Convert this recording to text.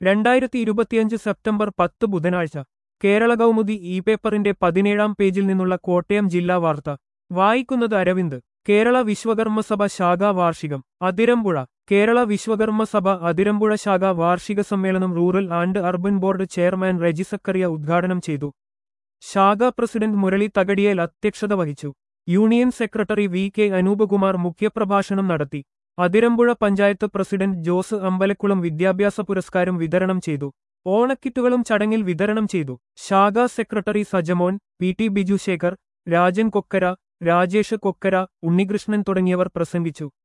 രണ്ടായിരത്തി ഇരുപത്തിയഞ്ച് സെപ്റ്റംബർ പത്ത് ബുധനാഴ്ച കേരള കൗമുദി ഇ പേപ്പറിന്റെ പതിനേഴാം പേജിൽ നിന്നുള്ള കോട്ടയം ജില്ലാ വാർത്ത വായിക്കുന്നത് അരവിന്ദ് കേരള വിശ്വകർമ്മസഭ ശാഖാ വാർഷികം അതിരമ്പുഴ കേരള വിശ്വകർമ്മസഭ അതിരമ്പുഴ ശാഖ വാർഷിക സമ്മേളനം rural and urban board chairman Reji Zachariah ഉദ്ഘാടനം ചെയ്തു ശാഖാ പ്രസിഡന്റ് മുരളി തകടിയേൽ അധ്യക്ഷത വഹിച്ചു union secretary V K Anoopkumar മുഖ്യപ്രഭാഷണം നടത്തി അതിരമ്പുഴ പഞ്ചായത്ത് പ്രസിഡന്റ് ജോസ് അമ്പലക്കുളം വിദ്യാഭ്യാസ പുരസ്കാരം വിതരണം ചെയ്തു ഓണക്കിറ്റുകളും ചടങ്ങിൽ വിതരണം ചെയ്തു ശാഖാ secretary Sajamon P T Biju Shekhar Rajan Kokkara Rajesh Kokkara Unnikrishnan തുടങ്ങിയവർ പ്രസംഗിച്ചു